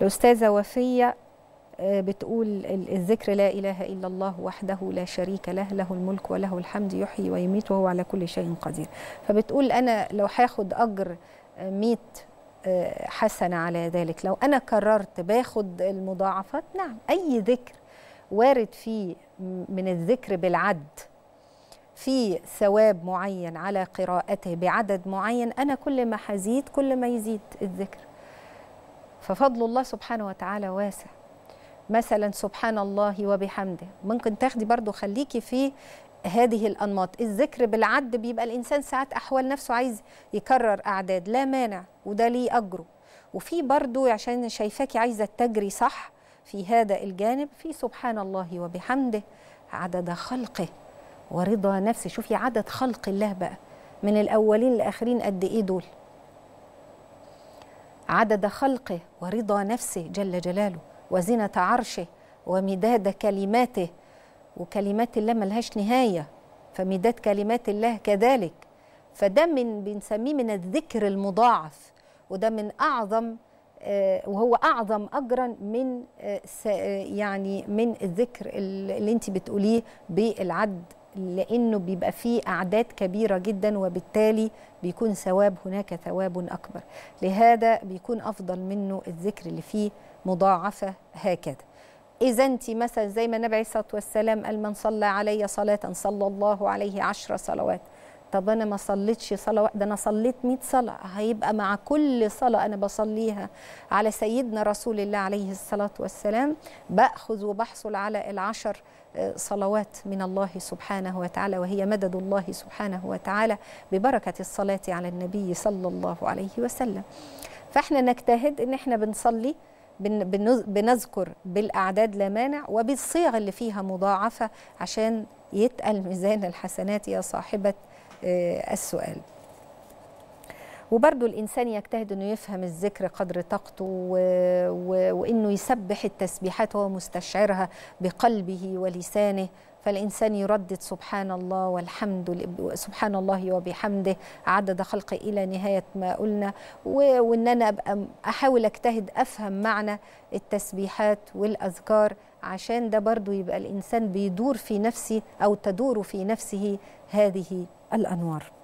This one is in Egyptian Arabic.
الأستاذة وفية بتقول الذكر لا إله إلا الله وحده لا شريك له له الملك وله الحمد يحيي ويميت وهو على كل شيء قدير فبتقول أنا لو هاخد أجر 100 حسنة على ذلك لو أنا قررت باخد المضاعفات نعم أي ذكر وارد فيه من الذكر بالعد في ثواب معين على قراءته بعدد معين أنا كل ما هزيد كل ما يزيد الذكر ففضل الله سبحانه وتعالى واسع مثلا سبحان الله وبحمده ممكن تاخدي برضو خليكي في هذه الأنماط الذكر بالعد بيبقى الإنسان ساعات أحوال نفسه عايز يكرر أعداد لا مانع وده ليه أجره وفي برضو عشان شايفاكي عايزة تجري صح في هذا الجانب في سبحان الله وبحمده عدد خلقه ورضا نفسه شوفي عدد خلق الله بقى من الأولين لآخرين قد إيه دول عدد خلقه ورضا نفسه جل جلاله وزنة عرشه ومداد كلماته وكلمات الله ملهاش نهاية فمداد كلمات الله كذلك فده من بنسميه من الذكر المضاعف وده من أعظم وهو أعظم أجرا من يعني من الذكر اللي أنت بتقوليه بالعد لأنه بيبقى فيه أعداد كبيرة جدا وبالتالي بيكون ثواب هناك ثواب أكبر لهذا بيكون أفضل منه الذكر اللي فيه مضاعفة هكذا إذا أنت مثلا زي ما النبي عليه الصلاة والسلام قال من صلى علي صلاة صلى الله عليه عشر صلوات طب أنا ما صليتش صلاة واحدة أنا صليت 100 صلاة هيبقى مع كل صلاة أنا بصليها على سيدنا رسول الله عليه الصلاة والسلام بأخذ وبحصل على العشر صلوات من الله سبحانه وتعالى وهي مدد الله سبحانه وتعالى ببركة الصلاة على النبي صلى الله عليه وسلم فاحنا نجتهد ان احنا بنصلي بنذكر بالاعداد لا مانع وبالصيغ اللي فيها مضاعفه عشان يتقل ميزان الحسنات يا صاحبه السؤال وبرضه الإنسان يجتهد أنه يفهم الذكر قدر طاقته و... و... وأنه يسبح التسبيحات وهو مستشعرها بقلبه ولسانه فالإنسان يردد سبحان الله والحمد سبحان الله وبحمده عدد خلقه إلى نهاية ما قلنا و... وأن أنا أبقى أحاول أجتهد أفهم معنى التسبيحات والأذكار عشان ده برضو يبقى الإنسان بيدور في نفسه أو تدور في نفسه هذه الأنوار